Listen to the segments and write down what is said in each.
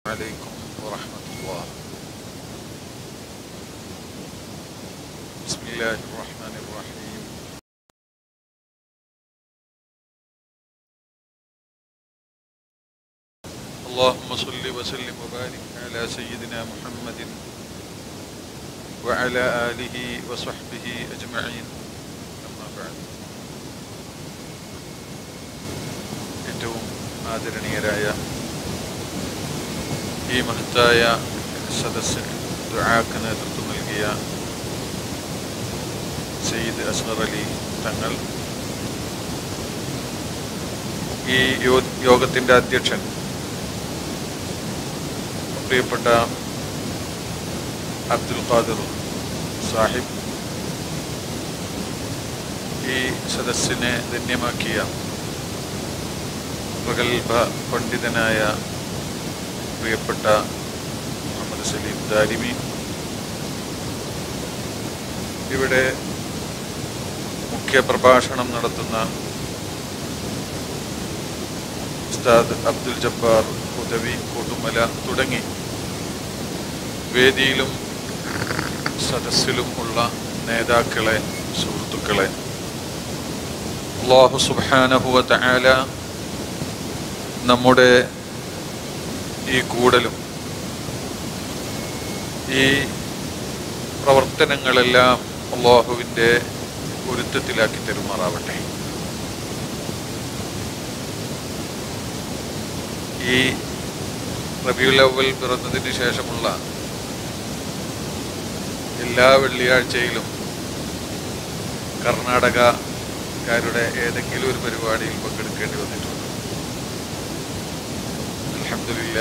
عليكم ورحمة الله بسم الله الرحمن الرحيم اللهم صل وسلم وبارك على سيدنا محمد وعلى آله وصحبه أجمعين أما بعد ഏറ്റവും ആദരണീയരായ ഈ മഹത്തായ സദസ്സിന് ദുആക്ക് നേതൃത്വം നൽകിയ സയ്യിദ് അസ്ഹർ അലി തങ്ങൾ ഈ യോ- യോഗത്തിൻ്റെ അധ്യക്ഷൻ പ്രിയപ്പെട്ട അബ്ദുൽ ഖാദിർ സാഹിബ് ഈ സദസ്സിനെ ധന്യമാക്കിയ പ്രഗത്ഭ പണ്ഡിതനായ പ്രിയപ്പെട്ട മുഹമ്മദ് സലീം ദാരിമി ഇവിടെ മുഖ്യ പ്രഭാഷണം നടത്തുന്ന ഉസ്താദ് അബ്ദുൽ ജബ്ബാർ ഉദവി കോട്ടുമല തുടങ്ങി വേദിയിലും സദസ്സിലും ഉള്ള നേതാക്കളെ സുഹൃത്തുക്കളെ അള്ളാഹു സുബാനഹുവ തആല നമ്മുടെ ഈ കൂടലും ഈ പ്രവർത്തനങ്ങളെല്ലാം അള്ളാഹുവിൻ്റെ പൊരുത്തത്തിലാക്കി തരുമാറാവട്ടെ ഈ റബിയുൽ അവൽ പിറന്നതിന് ശേഷമുള്ള എല്ലാ വെള്ളിയാഴ്ചയിലും കർണാടകക്കാരുടെ ഏതെങ്കിലും ഒരു പരിപാടിയിൽ പങ്കെടുക്കേണ്ടി വന്നിട്ടുണ്ട് അൽഹംദുലില്ല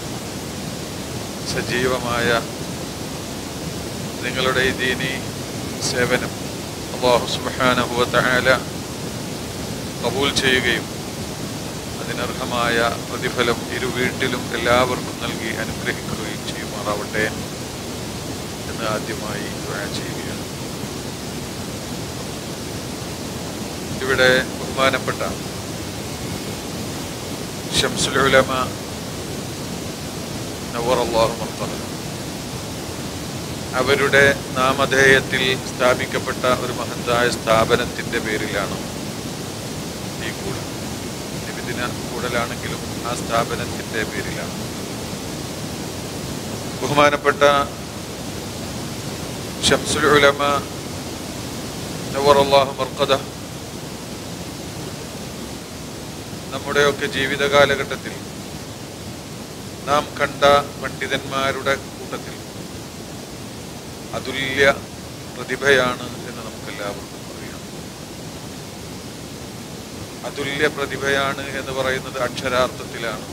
സജീവമായ നിങ്ങളുടെ ഈ ദീനി സേവനം അള്ളാഹു സുബ്ഹാനഹു വ തആല കബൂൽ ചെയ്യുകയും അതിനർഹമായ പ്രതിഫലം ഇരു വീട്ടിലും എല്ലാവർക്കും നൽകി അനുഗ്രഹിക്കുകയും ചെയ്യുമാറാവട്ടെ എന്ന് ആദ്യമായി ദുആ ചെയ്യുകയാണ് ഇവിടെ ബഹുമാനപ്പെട്ട ഷംസുൽ ഉലമ നവർ അള്ളാഹു മർത്തഹ അവരുടെ നാമധേയത്തിൽ സ്ഥാപിക്കപ്പെട്ട ഒരു മഹത്തായ സ്ഥാപനത്തിന്റെ പേരിലാണ് ഈ കൂടൽ നിബിദിന കൂടലാണെങ്കിലും ആ സ്ഥാപനത്തിന്റെ പേരിലാണ് ബഹുമാനപ്പെട്ട ഷംസുൽ ഉലമ നവർ അള്ളാഹു മർക്കദ നമ്മുടെയൊക്കെ ജീവിത കാലഘട്ടത്തിൽ നാം കണ്ട പണ്ഡിതന്മാരുടെ കൂട്ടത്തിൽ അതുല്യ പ്രതിഭയാണ് എന്ന് നമുക്കെല്ലാവർക്കും അറിയാം അതുല്യ പ്രതിഭയാണ് എന്ന് പറയുന്നത് അക്ഷരാർത്ഥത്തിലാണ്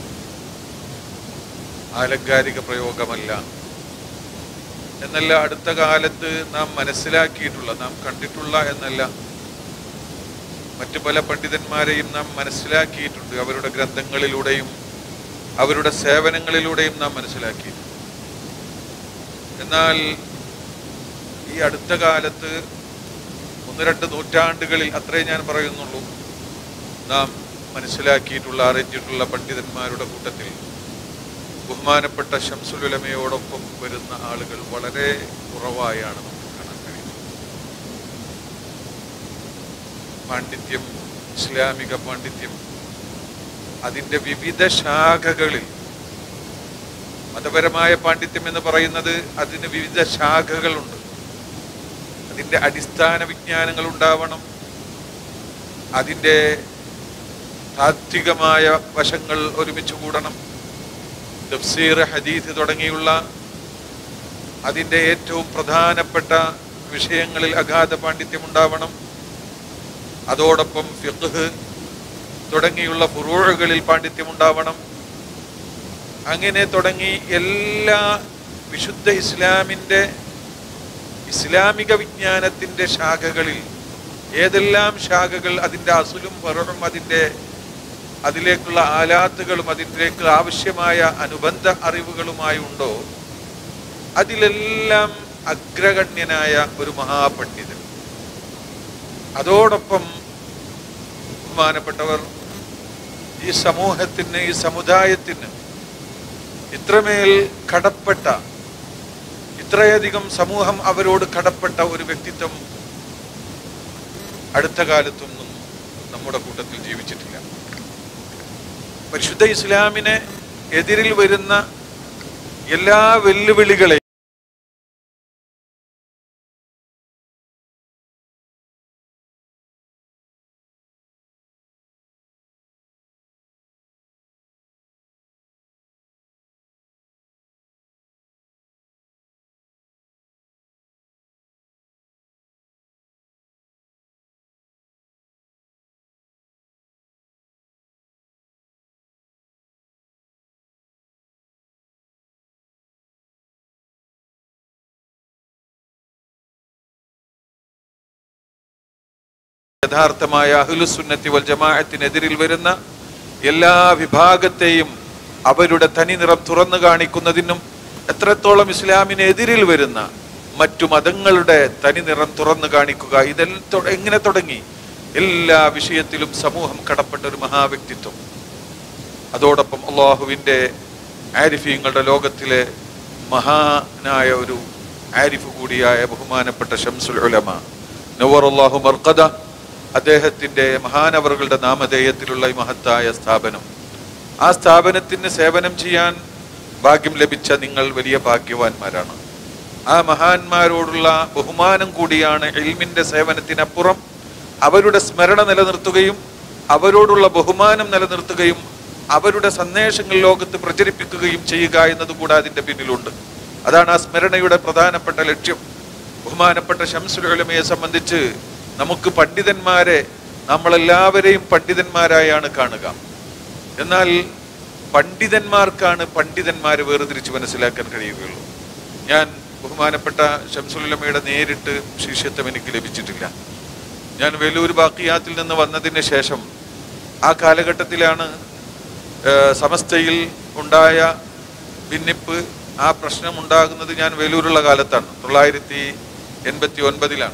ആലങ്കാരിക പ്രയോഗമല്ല എന്നല്ല അടുത്ത കാലത്ത് നാം മനസ്സിലാക്കിയിട്ടുള്ള നാം കണ്ടിട്ടുള്ള എന്നല്ല മറ്റു പല പണ്ഡിതന്മാരെയും നാം മനസ്സിലാക്കിയിട്ടുണ്ട് അവരുടെ ഗ്രന്ഥങ്ങളിലൂടെയും അവരുടെ സേവനങ്ങളിലൂടെയും നാം മനസ്സിലാക്കിയിട്ടുണ്ട് എന്നാൽ ഈ അടുത്ത കാലത്ത് ഒന്ന് രണ്ട് നൂറ്റാണ്ടുകളിൽ അത്രേ ഞാൻ പറയുന്നുള്ളൂ നാം മനസ്സിലാക്കിയിട്ടുള്ള അറിഞ്ഞിട്ടുള്ള പണ്ഡിതന്മാരുടെ കൂട്ടത്തിൽ ബഹുമാനപ്പെട്ട ഷംസുലുലമയോടൊപ്പം വരുന്ന ആളുകൾ വളരെ കുറവായാണ് നമുക്ക് കാണാൻ കഴിയുന്നത് പാണ്ഡിത്യം ഇസ്ലാമിക പാണ്ഡിത്യം അതിൻ്റെ വിവിധ ശാഖകളിൽ മതപരമായ പാണ്ഡിത്യം എന്ന് പറയുന്നത് അതിന് വിവിധ ശാഖകളുണ്ട് അതിൻ്റെ അടിസ്ഥാന വിജ്ഞാനങ്ങൾ ഉണ്ടാവണം അതിൻ്റെ താത്വികമായ വശങ്ങൾ ഒരുമിച്ച് കൂടണം തഫ്സീർ ഹദീസ് തുടങ്ങിയുള്ള അതിൻ്റെ ഏറ്റവും പ്രധാനപ്പെട്ട വിഷയങ്ങളിൽ അഗാധ പാണ്ഡിത്യം ഉണ്ടാവണം അതോടൊപ്പം ഫിഖ് തുടങ്ങിയുള്ള ഫുറൂഴുകളിൽ പാണ്ഡിത്യം ഉണ്ടാവണം അങ്ങനെ തുടങ്ങി എല്ലാ വിശുദ്ധ ഇസ്ലാമിൻ്റെ ഇസ്ലാമിക വിജ്ഞാനത്തിൻ്റെ ശാഖകളിൽ ഏതെല്ലാം ശാഖകൾ അതിൻ്റെ അസുലും ഫറും അതിൻ്റെ അതിലേക്കുള്ള ആലാത്തുകളും അതിലേക്ക് ആവശ്യമായ അനുബന്ധ അറിവുകളുമായി ഉണ്ടോ അതിലെല്ലാം അഗ്രഗണ്യനായ ഒരു മഹാപണ്ഡിതൻ അതോടൊപ്പം ബഹുമാനപ്പെട്ടവർ ഈ സമൂഹത്തിന് ഈ സമുദായത്തിന് ഇത്രമേൽ കടപ്പെട്ട ഇത്രയധികം സമൂഹം അവരോട് കടപ്പെട്ട ഒരു വ്യക്തിത്വം അടുത്ത കാലത്തൊന്നും നമ്മുടെ കൂട്ടത്തിൽ ജീവിച്ചിട്ടില്ല പരിശുദ്ധ ഇസ്ലാമിനെ എതിരിൽ വരുന്ന എല്ലാ വെല്ലുവിളികളെയും യഥാർത്ഥമായ അഹ്ലുസുന്നത്തി വൽ ജമാഅത്തിനെതിരിൽ വരുന്ന എല്ലാ വിഭാഗത്തെയും അവരുടെ തനി നിറം തുറന്നു കാണിക്കുന്നതിനും എത്രത്തോളം ഇസ്ലാമിനെതിരിൽ വരുന്ന മറ്റു മതങ്ങളുടെ തനി നിറം തുറന്നു കാണിക്കുക ഇതെല്ലാം തൊ- എങ്ങനെ തുടങ്ങി എല്ലാ വിഷയത്തിലും സമൂഹം കടപ്പെട്ട ഒരു മഹാവ്യക്തിത്വം അതോടൊപ്പം അള്ളാഹുവിൻ്റെ ആരിഫീങ്ങളുടെ ലോകത്തിലെ മഹാനായ ഒരു ആരിഫ് കൂടിയായ ബഹുമാനപ്പെട്ട ഷംസുൽ ഉലമ നവർ അള്ളാഹു മർക്കദ അദ്ദേഹത്തിൻ്റെ മഹാനവറുകളുടെ നാമധേയത്തിലുള്ള ഈ മഹത്തായ സ്ഥാപനം ആ സ്ഥാപനത്തിന് സേവനം ചെയ്യാൻ ഭാഗ്യം ലഭിച്ച നിങ്ങൾ വലിയ ഭാഗ്യവാന്മാരാണ് ആ മഹാന്മാരോടുള്ള ബഹുമാനം കൂടിയാണ് എൽമിന്റെ സേവനത്തിനപ്പുറം അവരുടെ സ്മരണ നിലനിർത്തുകയും അവരോടുള്ള ബഹുമാനം നിലനിർത്തുകയും അവരുടെ സന്ദേശങ്ങൾ ലോകത്ത് പ്രചരിപ്പിക്കുകയും ചെയ്യുക എന്നത് കൂടെ അതിന്റെ പിന്നിലുണ്ട് അതാണ് ആ സ്മരണയുടെ പ്രധാനപ്പെട്ട ലക്ഷ്യം ബഹുമാനപ്പെട്ട ഷംസുൽ ഉലമയെ സംബന്ധിച്ച് നമുക്ക് പണ്ഡിതന്മാരെ നമ്മളെല്ലാവരെയും പണ്ഡിതന്മാരായാണ് കാണുക എന്നാൽ പണ്ഡിതന്മാർക്കാണ് പണ്ഡിതന്മാരെ വേർതിരിച്ച് മനസ്സിലാക്കാൻ കഴിയുകയുള്ളൂ ഞാൻ ബഹുമാനപ്പെട്ട ഷംസുലുലമയുടെ നേരിട്ട് ശിഷ്യത്വം എനിക്ക് ലഭിച്ചിട്ടില്ല ഞാൻ വേലൂർ ബാക്കിയാത്തിൽ നിന്ന് വന്നതിന് ശേഷം ആ കാലഘട്ടത്തിലാണ് ഏഹ്, സമസ്തയിൽ ഉണ്ടായ ഭിന്നിപ്പ് ആ പ്രശ്നം ഉണ്ടാകുന്നത് ഞാൻ വേലൂരുള്ള കാലത്താണ് തൊള്ളായിരത്തി എൺപത്തി ഒൻപതിലാണ്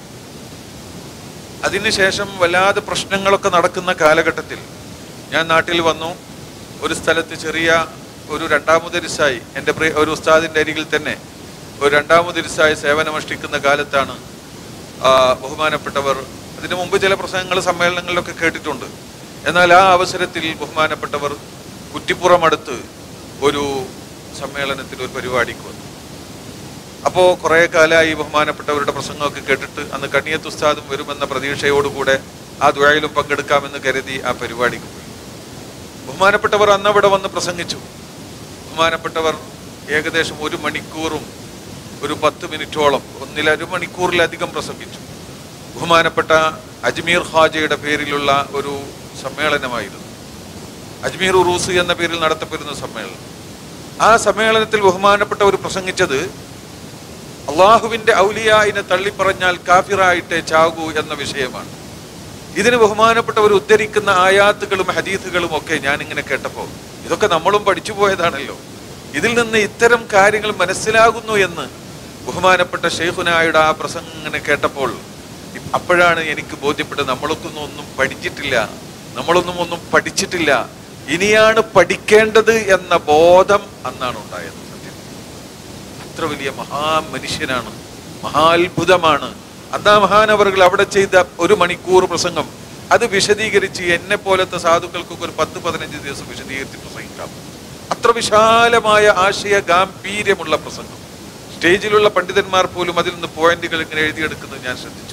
അതിനുശേഷം വല്ലാതെ പ്രശ്നങ്ങളൊക്കെ നടക്കുന്ന കാലഘട്ടത്തിൽ ഞാൻ നാട്ടിൽ വന്നു ഒരു സ്ഥലത്ത് ചെറിയ ഒരു രണ്ടാമതൊരിസായി എൻ്റെ പ്രിയ ഒരു ഉസ്താദിൻ്റെ അരികിൽ തന്നെ ഒരു രണ്ടാമതൊരിസായി സേവനമനുഷ്ഠിക്കുന്ന കാലത്താണ് ആ, ബഹുമാനപ്പെട്ടവർ അതിനു മുമ്പ് ചില പ്രസംഗങ്ങൾ സമ്മേളനങ്ങളിലൊക്കെ കേട്ടിട്ടുണ്ട് എന്നാൽ ആ അവസരത്തിൽ ബഹുമാനപ്പെട്ടവർ കുറ്റിപ്പുറം അടുത്ത് ഒരു സമ്മേളനത്തിൽ ഒരു പരിപാടിക്ക് വന്നു അപ്പോൾ കുറേ കാലമായി ബഹുമാനപ്പെട്ടവരുടെ പ്രസംഗമൊക്കെ കേട്ടിട്ട് അന്ന് കണിയത്ത് ഉസ്താദും വരുമെന്ന പ്രതീക്ഷയോടുകൂടെ ആ ദ്വയയിലും പങ്കെടുക്കാമെന്ന് കരുതി ആ പരിപാടിക്ക് പോയി ബഹുമാനപ്പെട്ടവർ അന്ന് അവിടെ വന്ന് പ്രസംഗിച്ചു ബഹുമാനപ്പെട്ടവർ ഏകദേശം ഒരു മണിക്കൂറും ഒരു പത്ത് മിനിറ്റോളം ഒന്നിൽ ഒരു മണിക്കൂറിലധികം പ്രസംഗിച്ചു ബഹുമാനപ്പെട്ട അജ്മീർ ഖാജയുടെ പേരിലുള്ള ഒരു സമ്മേളനമായിരുന്നു അജ്മീർ ഉറൂസ് എന്ന പേരിൽ നടത്തപ്പെടുന്ന സമ്മേളനം ആ സമ്മേളനത്തിൽ ബഹുമാനപ്പെട്ടവർ പ്രസംഗിച്ചത് അള്ളാഹുവിന്റെ ഔലിയായിനെ തള്ളിപ്പറഞ്ഞാൽ കാഫിറായിട്ടേ ചാകൂ എന്ന വിഷയമാണ് ഇതിന് ബഹുമാനപ്പെട്ടവർ ഉദ്ധരിക്കുന്ന ആയാത്തുകളും ഹദീസുകളും ഒക്കെ ഞാൻ ഇങ്ങനെ കേട്ടപ്പോൾ ഇതൊക്കെ നമ്മളും പഠിച്ചു പോയതാണല്ലോ ഇതിൽ നിന്ന് ഇത്തരം കാര്യങ്ങൾ മനസ്സിലാകുന്നു എന്ന് ബഹുമാനപ്പെട്ട ഷെയ്ഖുനായുടെ ആ പ്രസംഗം ഇങ്ങനെ കേട്ടപ്പോൾ ഇ- അപ്പോഴാണ് എനിക്ക് ബോധ്യപ്പെട്ടത് നമ്മളൊന്നും ഒന്നും പഠിച്ചിട്ടില്ല നമ്മളൊന്നും ഒന്നും പഠിച്ചിട്ടില്ല ഇനിയാണ് പഠിക്കേണ്ടത് എന്ന ബോധം അന്നാണ് ഉണ്ടായത് സത്യം അത്ര വലിയ മഹാമനുഷ്യനാണ് മഹാത്ഭുതമാണ് അന്നാ മഹാനവറുകൾ അവിടെ ചെയ്ത ഒരു മണിക്കൂർ പ്രസംഗം അത് വിശദീകരിച്ച് എന്നെ പോലത്തെ സാധുക്കൾക്കൊക്കെ ഒരു പത്ത് പതിനഞ്ച് ദിവസം വിശദീകരിച്ച് പ്രസംഗിക്കാം അത്ര വിശാലമായ ആശയ ഗാംഭീര്യമുള്ള പ്രസംഗം സ്റ്റേജിലുള്ള പണ്ഡിതന്മാർ പോലും അതിൽ നിന്ന് പോയിന്റുകൾ ഇങ്ങനെ എഴുതിയെടുക്കുന്നത് ഞാൻ ശ്രദ്ധിച്ചു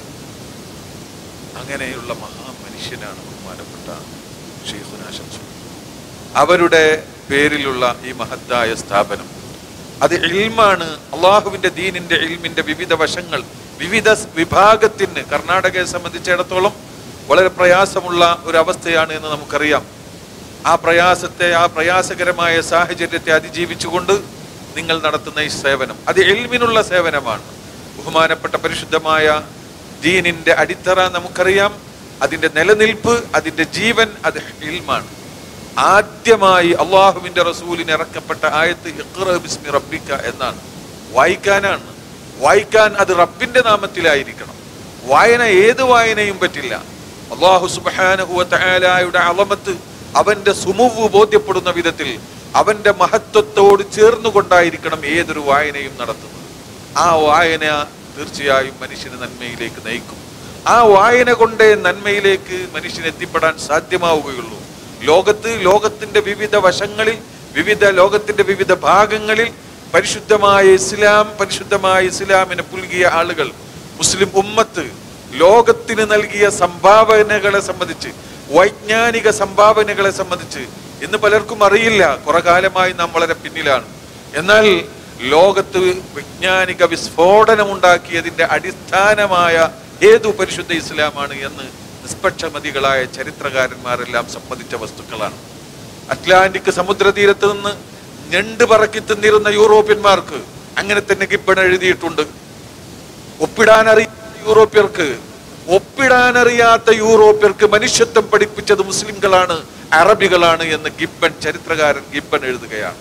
അങ്ങനെയുള്ള മഹാമനുഷ്യനാണ് ബഹുമാനപ്പെട്ട ഷെയ്ഖുന ശംസുൽ അവരുടെ പേരിലുള്ള ഈ മഹത്തായ സ്ഥാപനം അത് ഇൽമാണ് അള്ളാഹുവിന്റെ ദീനിന്റെ ഇൽമിന്റെ വിവിധ വശങ്ങൾ വിവിധ സ് വിഭാഗത്തിന് കർണാടകയെ സംബന്ധിച്ചിടത്തോളം വളരെ പ്രയാസമുള്ള ഒരു അവസ്ഥയാണ് എന്ന് നമുക്കറിയാം ആ പ്രയാസത്തെ ആ പ്രയാസകരമായ സാഹചര്യത്തെ അതിജീവിച്ചുകൊണ്ട് നിങ്ങൾ നടത്തുന്ന ഈ സേവനം അത് എൽമിനുള്ള സേവനമാണ് ബഹുമാനപ്പെട്ട പരിശുദ്ധമായ ദീനിന്റെ അടിത്തറ നമുക്കറിയാം അതിന്റെ നിലനിൽപ്പ് അതിന്റെ ജീവൻ അത് ഇൽമാണ് ആദ്യമായി അള്ളാഹുവിന്റെ റസൂലിന് ഇറക്കപ്പെട്ട ആയത്ത് ഇഖ്റ ബിസ്മി റബ്ബിക്ക എന്നാണ് വായിക്കാനാണ് വായിക്കാൻ അത് റബ്ബിന്റെ നാമത്തിലായിരിക്കണം വായന ഏത് വായനയും പറ്റില്ല അള്ളാഹു സുബാനഹുവ തആലായുടെ അളമത്ത് അവന്റെ സുമുവ് ബോധ്യപ്പെടുന്ന വിധത്തിൽ അവന്റെ മഹത്വത്തോട് ചേർന്നുകൊണ്ടായിരിക്കണം ഏതൊരു വായനയും നടത്തുന്നത് ആ വായന തീർച്ചയായും മനുഷ്യന് നന്മയിലേക്ക് നയിക്കും ആ വായന കൊണ്ടേ നന്മയിലേക്ക് മനുഷ്യന് എത്തിപ്പെടാൻ സാധ്യമാവുകയുള്ളൂ ലോകത്ത് ലോകത്തിന്റെ വിവിധ വശങ്ങളിൽ വിവിധ ലോകത്തിന്റെ വിവിധ ഭാഗങ്ങളിൽ പരിശുദ്ധമായ ഇസ്ലാം പരിശുദ്ധമായ ഇസ്ലാമിനെ പുൽകിയ ആളുകൾ മുസ്ലിം ഉമ്മത്ത് ലോകത്തിന് നൽകിയ സംഭാവനകളെ സംബന്ധിച്ച് വൈജ്ഞാനിക സംഭാവനകളെ സംബന്ധിച്ച് ഇന്ന് പലർക്കും അറിയില്ല കുറെ കാലമായി നാം വളരെ പിന്നിലാണ് എന്നാൽ ലോകത്ത് വൈജ്ഞാനിക വിസ്ഫോടനമുണ്ടാക്കിയതിന്റെ അടിസ്ഥാനമായ ഏതു പരിശുദ്ധ ഇസ്ലാമാണ് എന്ന് നിഷ്പക്ഷമതികളായ ചരിത്രകാരന്മാരെല്ലാം സമ്മതിച്ച വസ്തുക്കളാണ് അറ്റ്ലാന്റിക് സമുദ്രതീരത്ത് നിന്ന് ഞണ്ട് പറക്കി തിന്നിരുന്ന യൂറോപ്യന്മാർക്ക് അങ്ങനെ തന്നെ ഗിബൺ എഴുതിയിട്ടുണ്ട് ഒപ്പിടാനറിയാത്ത യൂറോപ്യർക്ക് ഒപ്പിടാനറിയാത്ത യൂറോപ്യർക്ക് മനുഷ്യത്വം പഠിപ്പിച്ചത് മുസ്ലിംകളാണ് അറബികളാണ് എന്ന് ഗിബൺ ചരിത്രകാരൻ ഗിബൺ എഴുതുകയാണ്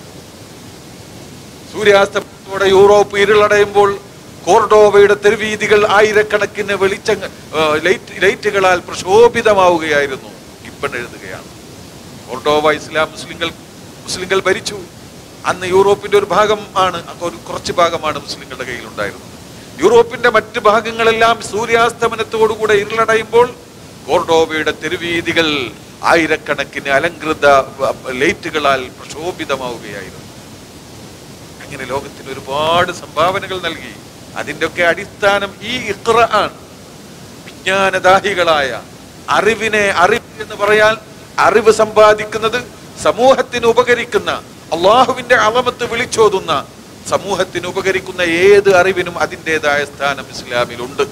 സൂര്യാസ്തമയത്തോടെ യൂറോപ്പ് ഇരുളടയുമ്പോൾ കോർഡോവയുടെ തെരുവീതികൾ ആയിരക്കണക്കിന് വെളിച്ച ലൈറ്റ് ലൈറ്റുകളാൽ പ്രശോഭിതമാവുകയായിരുന്നു ഗിബൺ എഴുതുകയാണ് കോർഡോവ ഇസ്ലാം മുസ്ലിങ്ങൾ മുസ്ലിങ്ങൾ ഭരിച്ചു അന്ന് യൂറോപ്പിന്റെ ഒരു ഭാഗം ആണ് ഒരു കുറച്ച് ഭാഗമാണ് മുസ്ലിങ്ങളുടെ കയ്യിലുണ്ടായിരുന്നത് യൂറോപ്പിന്റെ മറ്റ് ഭാഗങ്ങളെല്ലാം സൂര്യാസ്തമനത്തോടുകൂടെ ഇരുളടയുമ്പോൾ കോർഡോവയുടെ തെരുവീതികൾ ആയിരക്കണക്കിന് അലങ്കൃത വ- ലൈറ്റുകളാൽ പ്രശോഭിതമാവുകയായിരുന്നു അങ്ങനെ ലോകത്തിന് ഒരുപാട് സംഭാവനകൾ നൽകി അതിന്റെ ഒക്കെ അടിസ്ഥാനം ഈ ഇഖ്റ ആണ് വിജ്ഞാനദാഹികളായ അറിവിനെ അറിവ് എന്ന് പറയാൻ അറിവ് സമ്പാദിക്കുന്നത് സമൂഹത്തിന് ഉപകരിക്കുന്ന അള്ളാഹുവിന്റെ അളമത്ത് വിളിച്ചോതുന്ന സമൂഹത്തിന് ഉപകരിക്കുന്ന ഏത് അറിവിനും അതിൻ്റെതായ സ്ഥാനം ഇസ്ലാമിലുണ്ട്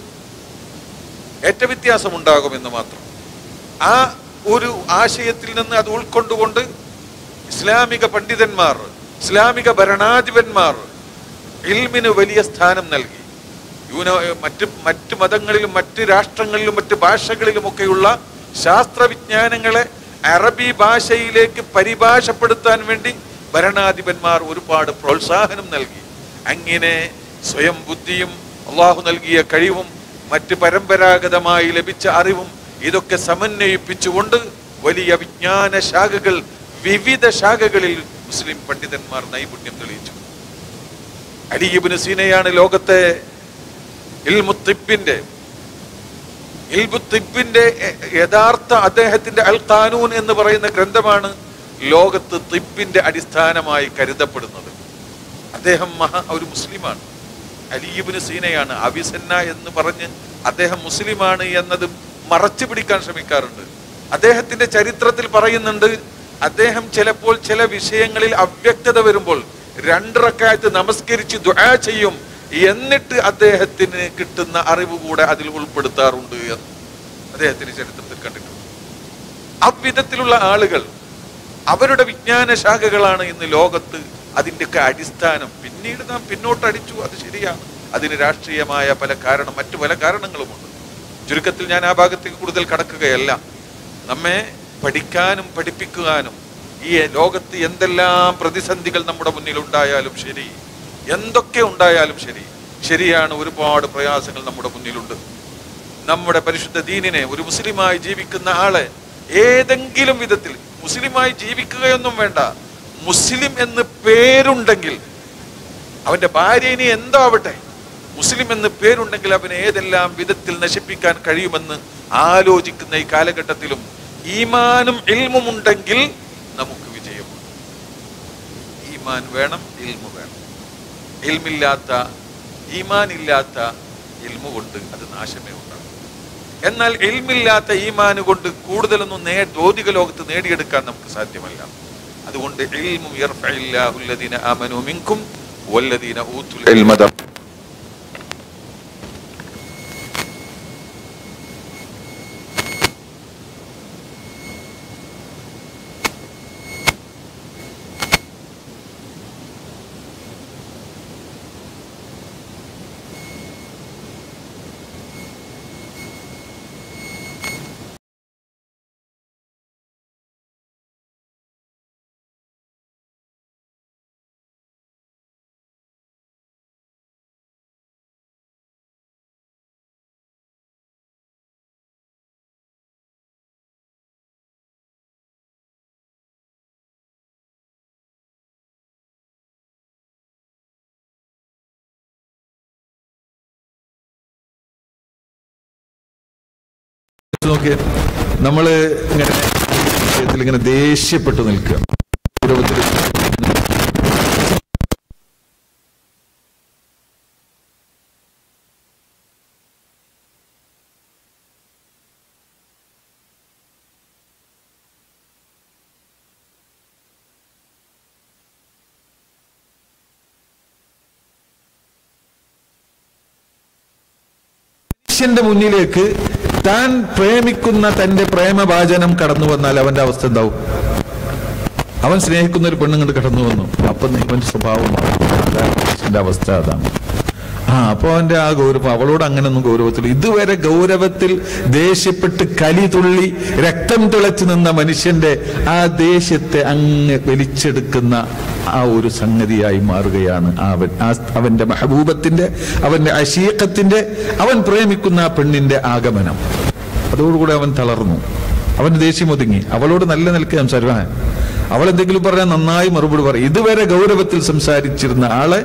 ഏറ്റ വ്യത്യാസം ഉണ്ടാകുമെന്ന് മാത്രം ആ ഒരു ആശയത്തിൽ നിന്ന് അത് ഉൾക്കൊണ്ടുകൊണ്ട് ഇസ്ലാമിക പണ്ഡിതന്മാർ ഇസ്ലാമിക ഭരണാധിപന്മാർ ഇൽമിന് വലിയ സ്ഥാനം നൽകി യൂനോ മറ്റ് മറ്റ് മതങ്ങളിലും മറ്റ് രാഷ്ട്രങ്ങളിലും മറ്റ് ഭാഷകളിലുമൊക്കെയുള്ള ശാസ്ത്രവിജ്ഞാനങ്ങളെ അറബി ഭാഷയിലേക്ക് പരിഭാഷപ്പെടുത്താൻ വേണ്ടി ഭരണാധിപന്മാർ ഒരുപാട് പ്രോത്സാഹനം നൽകി അങ്ങനെ സ്വയം ബുദ്ധിയും അള്ളാഹു നൽകിയ കഴിവും മറ്റ് പരമ്പരാഗതമായി ലഭിച്ച അറിവും ഇതൊക്കെ സമന്വയിപ്പിച്ചുകൊണ്ട് വലിയ വിജ്ഞാന ശാഖകൾ വിവിധ ശാഖകളിൽ മുസ്ലിം പണ്ഡിതന്മാർ നൈപുണ്യം തെളിയിച്ചു അലിയിബിന് സീനയാണ് ലോകത്തെ ഇൽമുത്തിബിന്റെ ഇൽബുത്തിബിന്റെ യഥാർത്ഥ അദ്ദേഹത്തിന്റെ അൽ ഖാനൂൻ എന്ന് പറയുന്ന ഗ്രന്ഥമാണ് ലോകത്ത് തിബിന്റെ അടിസ്ഥാനമായി കരുതപ്പെടുന്നത് അദ്ദേഹം മഹാ ഒരു മുസ്ലിമാണ് അലീബിന് സീനയാണ് അവിസന്ന എന്ന് പറഞ്ഞ് അദ്ദേഹം മുസ്ലിമാണ് എന്നത് മറച്ചു പിടിക്കാൻ ശ്രമിക്കാറുണ്ട് അദ്ദേഹത്തിന്റെ ചരിത്രത്തിൽ പറയുന്നുണ്ട് അദ്ദേഹം ചിലപ്പോൾ ചില വിഷയങ്ങളിൽ അവ്യക്തത വരുമ്പോൾ രണ്ടിറക്കായത്ത് നമസ്കരിച്ച് ദുആ ചെയ്യും എന്നിട്ട് അദ്ദേഹത്തിന് കിട്ടുന്ന അറിവ് കൂടെ അതിൽ ഉൾപ്പെടുത്താറുണ്ട് എന്ന് അദ്ദേഹത്തിന്റെ ചരിത്രത്തിൽ കണ്ടിട്ടുണ്ട് അவ்விധത്തിലുള്ള ആളുകൾ അവരുടെ വിജ്ഞാന ശാഖകളാണ് ഇന്ന് ലോകത്ത് അതിൻ്റെയൊക്കെ അടിസ്ഥാനം പിന്നീട് നാം പിന്നോട്ടടിച്ചു അത് ശരിയാണ് അതിന് രാഷ്ട്രീയമായ പല കാരണം മറ്റു പല കാരണങ്ങളുമുണ്ട് ചുരുക്കത്തിൽ ഞാൻ ആ ഭാഗത്തേക്ക് കൂടുതൽ കടക്കുകയല്ല നമ്മെ പഠിക്കാനും പഠിപ്പിക്കുവാനും ഈ ലോകത്ത് എന്തെല്ലാം പ്രതിസന്ധികൾ നമ്മുടെ മുന്നിൽ ഉണ്ടായാലും ശരി എന്തൊക്കെ ഉണ്ടായാലും ശരി ശരിയാണ് ഒരുപാട് പ്രയാസങ്ങൾ നമ്മുടെ മുന്നിലുണ്ട് നമ്മുടെ പരിശുദ്ധ ദീനിനെ ഒരു മുസ്ലിമായി ജീവിക്കുന്ന ആളെ ഏതെങ്കിലും വിധത്തിൽ മുസ്ലിമായി ജീവിക്കുകയൊന്നും വേണ്ട മുസ്ലിം എന്ന് പേരുണ്ടെങ്കിൽ അവന്റെ ഭാര്യ ഇനി എന്തോ ആവട്ടെ മുസ്ലിം എന്ന് പേരുണ്ടെങ്കിൽ അവനെ ഏതെല്ലാം വിധത്തിൽ നശിപ്പിക്കാൻ കഴിയുമെന്ന് ആലോചിക്കുന്ന ഈ കാലഘട്ടത്തിലും ഈമാനും ഇൽമും ഉണ്ടെങ്കിൽ നമുക്ക് വിജയമുണ്ട് ഈമാൻ വേണം ഇൽമു വേണം ഇൽമില്ലാത്ത ഈമാൻ ഇല്ലാത്ത ഇൽമു കൊണ്ട് അത് നാശമേ ഉണ്ടാകും എന്നാൽ ഇൽമില്ലാത്ത ഈമാന് കൊണ്ട് കൂടുതലൊന്നും നേ ഭൗതിക ലോകത്ത് നേടിയെടുക്കാൻ നമുക്ക് സാധ്യമല്ല അതുകൊണ്ട് ഇൽമും യർഫഇല്ലാഹു അല്ലദീന ആമനു മിൻകും വല്ലദീന ഊതുൽ ഇൽമ ദ നോക്കിയേ നമ്മൾ ഇങ്ങനെ വിഷയത്തിൽ ഇങ്ങനെ ദേഷ്യപ്പെട്ടു നിൽക്കുക ഗൗരവത്തിൽ മനുഷ്യന്റെ മുന്നിലേക്ക് താൻ പ്രേമിക്കുന്ന തന്റെ പ്രേമഭാചനം കടന്നു വന്നാൽ അവന്റെ അവസ്ഥ എന്താവും അവൻ സ്നേഹിക്കുന്ന ഒരു പെണ്ണുങ്ങോട്ട് കടന്നു വന്നു അപ്പൊ ഇവന്റെ സ്വഭാവം മാറും. അതാണ് മനുഷ്യന്റെ അവസ്ഥ അതാണ് ആ അപ്പൊ അവന്റെ ആ ഗൗരവം അവളോട് അങ്ങനൊന്നും ഗൗരവത്തിൽ ഇതുവരെ ഗൗരവത്തിൽ ദേഷ്യപ്പെട്ട് കലി തുള്ളി രക്തം തിളച്ചു നിന്ന മനുഷ്യന്റെ ആ ദേഷ്യത്തെ അങ്ങ് വലിച്ചെടുക്കുന്ന ആ ഒരു സംഗതിയായി മാറുകയാണ് അവൻ ആ അവന്റെ മഹബൂബത്തിന്റെ അവന്റെ അശീഖത്തിന്റെ അവൻ പ്രേമിക്കുന്ന ആ പെണ്ണിന്റെ ആഗമനം അതോടുകൂടി അവൻ തളർന്നു അവൻ ദേഷ്യം ഒതുങ്ങി അവളോട് നല്ല നിലക്ക് സംസാരിക്കാൻ അവൾ എന്തെങ്കിലും പറഞ്ഞാൽ നന്നായി മറുപടി പറയും ഇതുവരെ ഗൗരവത്തിൽ സംസാരിച്ചിരുന്ന ആളെ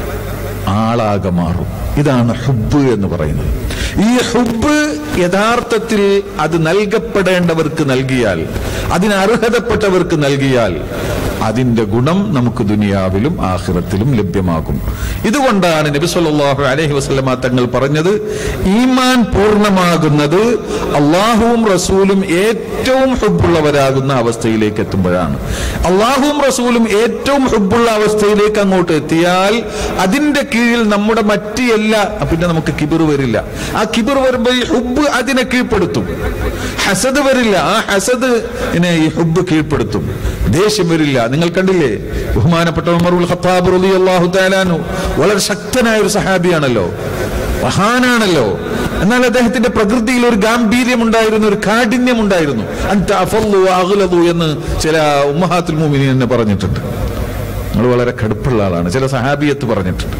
ആളാകെ മാറും ഇതാണ് ഹുബ് എന്ന് പറയുന്നത് ഈ ഹുബ് യഥാർത്ഥത്തിൽ അത് നൽകപ്പെടേണ്ടവർക്ക് നൽകിയാൽ അതിന് അർഹതപ്പെട്ടവർക്ക് നൽകിയാൽ അതിന്റെ ഗുണം നമുക്ക് ദുനിയാവിലും ആഖിറത്തിലും ലഭ്യമാകും ഇതുകൊണ്ടാണ് നബി സല്ലല്ലാഹു അലൈഹി വസല്ലമ തങ്ങൾ പറഞ്ഞത് ഈമാൻ പൂർണ്ണമാകുന്നത് അള്ളാഹുവും റസൂലും ഏറ്റവും ഹുബുള്ളവരാകുന്ന അവസ്ഥയിലേക്ക് എത്തുമ്പോഴാണ് അള്ളാഹുവും റസൂലും ഏറ്റവും ഹുബുള്ള അവസ്ഥയിലേക്ക് അങ്ങോട്ട് എത്തിയാൽ അതിന്റെ കീഴിൽ നമ്മുടെ മറ്റ് എല്ലാ പിന്നെ നമുക്ക് കിബിർ വരില്ല ആ കിബിർ വരുമ്പോൾ ഈ ഹുബ് അതിനെ കീഴ്പ്പെടുത്തും ഹസദ് വരില്ല ആ ഹസദ് ഈ ഹുബ് കീഴ്പ്പെടുത്തും ദേഷ്യം വരില്ല നിങ്ങൾ കണ്ടില്ലേ ബഹുമാനപ്പെട്ട ഉമറുൽ ഖത്താബ് റളിയല്ലാഹു തആലാനു വളരെ ശക്തനായ ഒരു സഹാബിയാണല്ലോ മഹാനാണല്ലോ എന്നാൽ അദ്ദേഹത്തിന്റെ പ്രകൃതിയിൽ ഒരു ഗാംഭീര്യം ഉണ്ടായിരുന്നു ഒരു കാഠിന്യം ഉണ്ടായിരുന്നു അൻത അഫല്ലു അഗ്ലദു എന്ന് ചില ഉമ്മഹാത്തുൽ മുഅ്മിനീൻ എന്നെ പറഞ്ഞിട്ടുണ്ട് നിങ്ങൾ വളരെ കടുപ്പുള്ള ആളാണ് ചില സഹാബിയത്ത് പറഞ്ഞിട്ടുണ്ട്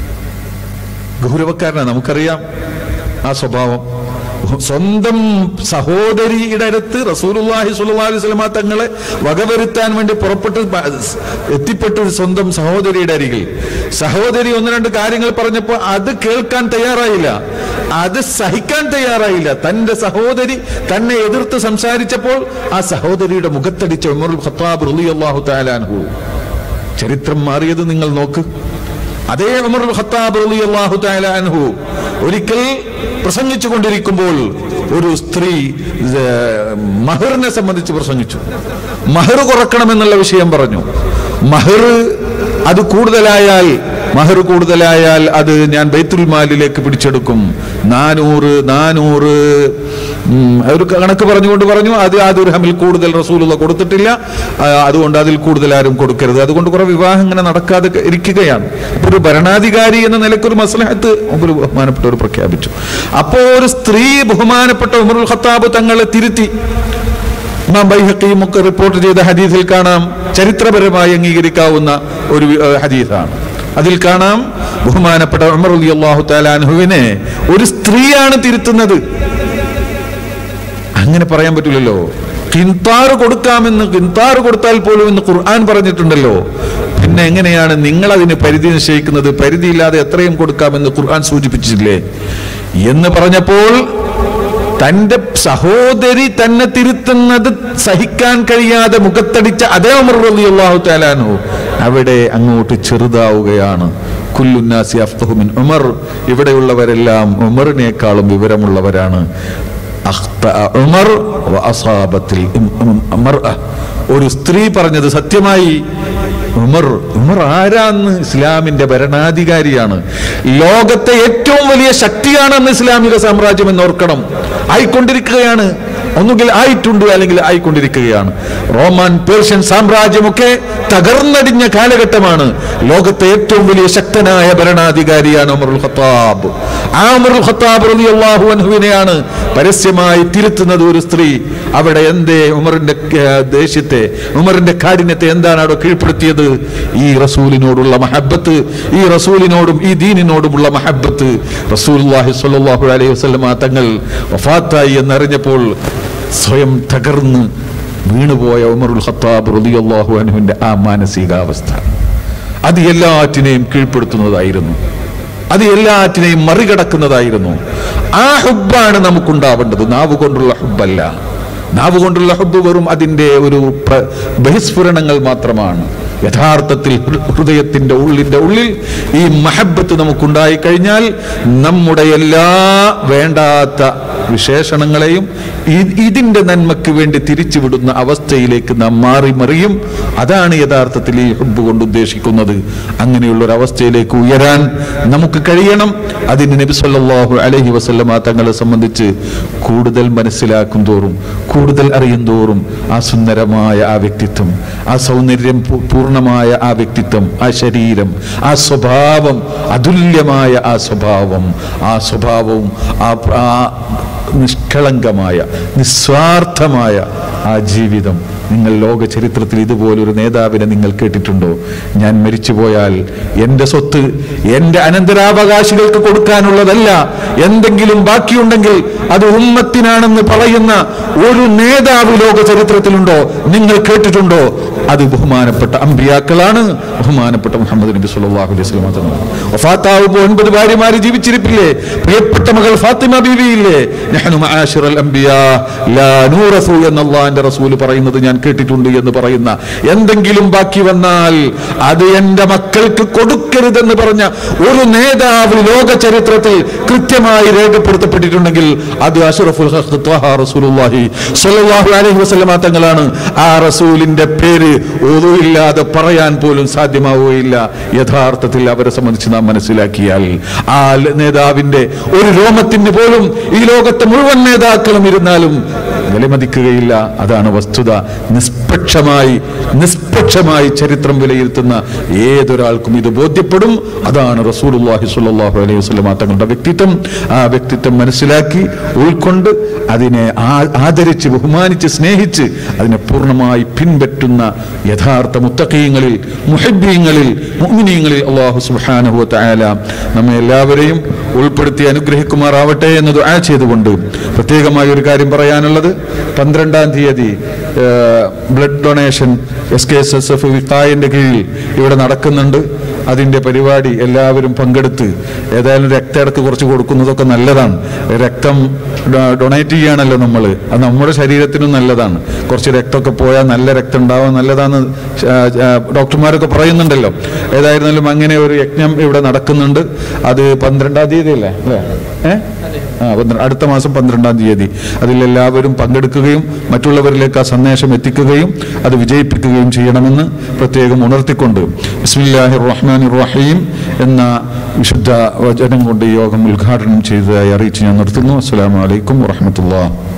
ഗൗരവക്കാരനാണ് നമുക്കറിയാം ആ സ്വഭാവം സ്വന്തം സഹോദരിയുടെ അടുത്ത് റസൂലുള്ളാഹി സ്വല്ലല്ലാഹി അലൈഹി വസല്ലമ തങ്ങളെ വകവരുത്താൻ വേണ്ടി പുറപ്പെട്ട് ബ- എത്തിപ്പെട്ടു സ്വന്തം സഹോദരിയുടെ അരികിൽ സഹോദരി ഒന്ന് രണ്ട് കാര്യങ്ങൾ പറഞ്ഞപ്പോൾ അത് കേൾക്കാൻ തയ്യാറായില്ല അത് സഹിക്കാൻ തയ്യാറായില്ല തന്റെ സഹോദരി തന്നെ എതിർത്ത് സംസാരിച്ചപ്പോൾ ആ സഹോദരിയുടെ മുഖത്തടിച്ച ഉമറുൽ ഖത്താബ് റളിയല്ലാഹു തആല അൻഹു ചരിത്രം മാറിയത് നിങ്ങൾ നോക്ക് അതേ ഉമറുൽ ഖത്താബ് റളിയല്ലാഹു തആല അൻഹു ഒരിക്കൽ പ്രസംഗിച്ചു കൊണ്ടിരിക്കുമ്പോൾ ഒരു സ്ത്രീ ഏർ, മഹറിനെ സംബന്ധിച്ച് പ്രസംഗിച്ചു മഹർ കുറക്കണമെന്നുള്ള വിഷയം പറഞ്ഞു മഹർ അത് കൂടുതലായാൽ മഹർ കൂടുതലായാൽ അത് ഞാൻ ബൈത്തുൽ മാലിലേക്ക് പിടിച്ചെടുക്കും നാനൂറ് നാനൂറ് ഉം, ഒരു കണക്ക് പറഞ്ഞുകൊണ്ട് പറഞ്ഞു അത് ആ ദുർഹമിൽ കൂടുതൽ റസൂലുള്ള കൊടുത്തിട്ടില്ല ആ, അതുകൊണ്ട് അതിൽ കൂടുതൽ ആരും കൊടുക്കരുത് അതുകൊണ്ട് കുറെ വിവാഹം ഇങ്ങനെ നടക്കാതെ ഇരിക്കുകയാണ് അപ്പൊ ഒരു ഭരണാധികാരി എന്ന നിലയ്ക്ക് ഒരു മസ്ലഹത്ത് ഒരു ബഹുമാനപ്പെട്ടവർ പ്രഖ്യാപിച്ചു അപ്പോ ഒരു സ്ത്രീ ബഹുമാനപ്പെട്ട ഉമറുൽ ഖത്താബ് തങ്ങളെ തിരുത്തി ഇമാം ബൈഹക്കിയും ഒക്കെ റിപ്പോർട്ട് ചെയ്ത ഹദീസിൽ കാണാം ചരിത്രപരമായി അംഗീകരിക്കാവുന്ന ഒരു ഏഹ്, ഹദീസാണ് അതിൽ കാണാം ബഹുമാനപ്പെട്ട ഉമർ അള്ളാഹു താലാൻഹുവിനെ ഒരു സ്ത്രീയാണ് തിരുത്തുന്നത് അങ്ങനെ പറയാൻ പറ്റില്ലല്ലോ കിന്താറ് കൊടുക്കാമെന്ന് കിന്താറ് കൊടുത്താൽ പോലും എന്ന് ഖുർആൻ പറഞ്ഞിട്ടുണ്ടല്ലോ പിന്നെ എങ്ങനെയാണ് നിങ്ങൾ അതിന് പരിധി നിശ്ചയിക്കുന്നത് പരിധിയില്ലാതെ എത്രയും കൊടുക്കാമെന്ന് ഖുർആൻ സൂചിപ്പിച്ചില്ലേ എന്ന് പറഞ്ഞപ്പോൾ തന്റെ സഹോദരി തന്നെ തിരുത്തുന്നത് സഹിക്കാൻ കഴിയാതെ മുഖത്തടിച്ച അതേ ഉമർ റളിയല്ലാഹു തആലാനു അവിടെ അങ്ങോട്ട് ചെറുതാവുകയാണ് കുല്ലുന്നാസി അഫ്തഹു മിൻ ഉമർ ഇവിടെയുള്ളവരെല്ലാം ഉമറിനേക്കാളും വിവരമുള്ളവരാണ് അഖ്തഅ ഉമർ വഅസാബത്തിൽ ഇം- ഇം- മർഅ. ഒരു സ്ത്രീ പറഞ്ഞത് സത്യമായി ഉമർ ഉമർ ആരാന്ന് ഇസ്ലാമിന്റെ ഭരണാധികാരിയാണ് ലോകത്തെ ഏറ്റവും വലിയ ശക്തിയാണെന്ന് ഇസ്ലാമിക സാമ്രാജ്യം എന്ന് ഓർക്കണം ആയിക്കൊണ്ടിരിക്കുകയാണ് ഒന്നുകിൽ ആയിട്ടുണ്ട് അല്ലെങ്കിൽ ആയിക്കൊണ്ടിരിക്കുകയാണ് റോമൻ പേർഷ്യൻ സാമ്രാജ്യമൊക്കെ തകർന്നടിഞ്ഞ കാലഘട്ടമാണ് ലോകത്തെ ഏറ്റവും വലിയ ശക്തനായ ഭരണാധികാരിയാണ് ഉമറുൽ ഖത്താബ് ആ ഉമറുൽ ഖത്താബ് റളിയല്ലാഹു അൻഹുവിനെയാണ് പരസ്യമായി തിരുത്തുന്നത് ഒരു സ്ത്രീ അവിടെ എന്തേ ഉമറിന്റെ ഏർ, ദേഷ്യത്തെ ഉമറിന്റെ കാഠിന്യത്തെ എന്താണ് അവിടെ കീഴ്പ്പെടുത്തിയത് ഈ റസൂലിനോടുള്ള മഹബത്ത് ഈ റസൂലിനോടും ഈ ദീനിനോടുമുള്ള മഹബത്ത് റസൂലുള്ളാഹി സ്വല്ലല്ലാഹു അലൈഹി വസല്ലമ തങ്ങൾ വഫാത്തായി എന്നറിഞ്ഞപ്പോൾ സ്വയം തകർന്ന് വീണുപോയ ഉമറുൽ ഖത്താബ് റളിയല്ലാഹു അൻഹുവിന്റെ ആ മാനസികാവസ്ഥ അത് എല്ലാറ്റിനെയും കീഴ്പ്പെടുത്തുന്നതായിരുന്നു അത് എല്ലാറ്റിനെയും മറികടക്കുന്നതായിരുന്നു ആ ഹുബാണ് നമുക്കുണ്ടാവേണ്ടത് നാവ് കൊണ്ടുള്ള ഹുബല്ല നാവ് കൊണ്ടുള്ള ഹുബ് വെറും അതിൻ്റെ ഒരു പ്ര- ബഹിസ്ഫുരണങ്ങൾ മാത്രമാണ് യഥാർത്ഥത്തിൽ ഹൃ- ഹൃദയത്തിന്റെ ഉള്ളിന്റെ ഉള്ളിൽ ഈ മഹബത്ത് നമുക്കുണ്ടായി കഴിഞ്ഞാൽ നമ്മുടെ എല്ലാ വേണ്ടാത്ത വിശേഷണങ്ങളെയും ഇ- ഇതിന്റെ നന്മയ്ക്ക് വേണ്ടി തിരിച്ചുവിടുന്ന അവസ്ഥയിലേക്ക് നാം മാറി മറിയും അതാണ് യഥാർത്ഥത്തിൽ ഈ ഹുബ് കൊണ്ട് ഉദ്ദേശിക്കുന്നത് അങ്ങനെയുള്ള ഒരു അവസ്ഥയിലേക്ക് ഉയരാൻ നമുക്ക് കഴിയണം അതിന് നബി സല്ലല്ലാഹു അലൈഹി വസല്ലമ തങ്ങളെ സംബന്ധിച്ച് കൂടുതൽ മനസ്സിലാക്കും തോറും കൂടുതൽ അറിയും തോറും ആ സുന്ദരമായ ആ വ്യക്തിത്വം ആ സൗന്ദര്യം പൂ- പൂർണ്ണമായ ആ വ്യക്തിത്വം ആ ശരീരം ആ സ്വഭാവം അതുല്യമായ ആ സ്വഭാവം ആ സ്വഭാവവും ആ ആ നിഷ്കളങ്കമായ നിസ്വാർത്ഥമായ ആ ജീവിതം നിങ്ങൾ ലോക ചരിത്രത്തിൽ ഇതുപോലൊരു നേതാവിനെ നിങ്ങൾ കേട്ടിട്ടുണ്ടോ ഞാൻ മരിച്ചുപോയാൽ എൻ്റെ സ്വത്ത് എൻ്റെ അനന്തരാവകാശികൾക്ക് കൊടുക്കാനുള്ളതല്ല എന്തെങ്കിലും ബാക്കിയുണ്ടെങ്കിൽ അത് ഉമ്മത്തിനാണെന്ന് പറയുന്ന ഒരു നേതാവ് ലോക ചരിത്രത്തിലുണ്ടോ നിങ്ങൾ കേട്ടിട്ടുണ്ടോ അത് ബഹുമാനപ്പെട്ട അമ്പിയാക്കളാണ് ബഹുമാനപ്പെട്ട മുഹമ്മദ് നബി സല്ലല്ലാഹു അലൈഹി വസല്ലം തങ്ങൾ വഫാത്താവുമ്പോൾ ഒൻപത് ഭാര്യമാര് ജീവിച്ചിരിപ്പില്ലേ പ്രിയപ്പെട്ട മകൾ ഫാത്തിമ ബീവി ഇല്ലേ നഹ്നു മആശിറൽ അംബിയാ ലാ നൂറസു എന്ന് അല്ലാഹുവിന്റെ റസൂൽ പറയുന്നത് ഞാൻ കേട്ടിട്ടുണ്ട് എന്ന് പറയുന്ന എന്തെങ്കിലും ബാക്കി വന്നാൽ അത് എന്റെ മക്കൾക്ക് കൊടുക്കരുതെന്ന് പറഞ്ഞ ഒരു നേതാവ് ലോക ചരിത്രത്തിൽ കൃത്യമായി രേഖപ്പെടുത്തപ്പെട്ടിട്ടുണ്ടെങ്കിൽ അത് അഷ്റഫുൽ ഖൽഖ് ത്വഹ റസൂലുള്ളാഹി സ്വല്ലല്ലാഹു അലൈഹി വസല്ലമ തങ്ങളാണ് ആ റസൂലിന്റെ പേര് ഒതുവില്ലാതെ പറയാൻ പോലും സാധ്യമാവുകയില്ല യഥാർത്ഥത്തിൽ അവരെ സംബന്ധിച്ച് നാം മനസ്സിലാക്കിയാൽ ആ ല- നേതാവിന്റെ ഒരു രോമത്തിന് പോലും ഈ ലോകത്തെ മുഴുവൻ നേതാക്കളും ഇരുന്നാലും വിലമതിക്കുകയില്ല അതാണ് വസ്തുത നിഷ്പക്ഷമായി നിഷ്പക്ഷമായി ചരിത്രം വിലയിരുത്തുന്ന ഏതൊരാൾക്കും ഇത് ബോധ്യപ്പെടും അതാണ് റസൂലുള്ളാഹി സ്വല്ലല്ലാഹു അലൈഹി വസല്ലമ തങ്ങളുടെ വ്യക്തിത്വം ആ വ്യക്തിത്വം മനസ്സിലാക്കി ഉൾക്കൊണ്ട് അതിനെ ആ- ആദരിച്ച് ബഹുമാനിച്ച് സ്നേഹിച്ച് അതിനെ പൂർണ്ണമായി പിൻപറ്റുന്ന യഥാർത്ഥ മുത്തഖീങ്ങളിൽ മുഹബ്ബീങ്ങളിൽ മുഅ്മിനീങ്ങളിൽ അള്ളാഹു സുബ്ഹാനഹു വ തആല നമ്മെ എല്ലാവരെയും ഉൾപ്പെടുത്തി അനുഗ്രഹിക്കുമാറാവട്ടെ എന്ന് ദുആ ചെയ്തുകൊണ്ട് പ്രത്യേകമായി ഒരു കാര്യം പറയാനുള്ളത് പന്ത്രണ്ടാം തീയതി blood donation S K S S F വിത്തായന്റെ കീഴിൽ ഇവിടെ നടക്കുന്നുണ്ട് അതിന്റെ പരിപാടി എല്ലാവരും പങ്കെടുത്ത് ഏതായാലും രക്തയിടക്ക് കുറച്ച് കൊടുക്കുന്നതൊക്കെ നല്ലതാണ് രക്തം ഡൊ- ഡൊണേറ്റ് ചെയ്യുകയാണല്ലോ നമ്മൾ അത് നമ്മുടെ ശരീരത്തിനും നല്ലതാണ് കുറച്ച് രക്തമൊക്കെ പോയാൽ നല്ല രക്തം ഉണ്ടാവാൻ നല്ലതാന്ന് ശ- ആ, ഡോക്ടർമാരൊക്കെ പറയുന്നുണ്ടല്ലോ ഏതായിരുന്നാലും അങ്ങനെ ഒരു യജ്ഞം ഇവിടെ നടക്കുന്നുണ്ട് അത് പന്ത്രണ്ടാം തീയതി അല്ലേ അല്ലേ ഏഹ് ആ പന്ത്ര- അടുത്ത മാസം പന്ത്രണ്ടാം തീയതി അതിലെല്ലാവരും പങ്കെടുക്കുകയും മറ്റുള്ളവരിലേക്ക് ആ സന്ദേശം എത്തിക്കുകയും അത് വിജയിപ്പിക്കുകയും ചെയ്യണമെന്ന് പ്രത്യേകം ഉണർത്തിക്കൊണ്ട് ബിസ്മില്ലാഹി റഹ്മാൻ റഹീം എന്ന വിശുദ്ധ വചനം കൊണ്ട് ഈ യോഗം ഉദ്ഘാടനം ചെയ്തതായി അറിയിച്ച് ഞാൻ നിർത്തുന്നു അസ്സലാമു അലൈക്കും വറഹമത്തുള്ള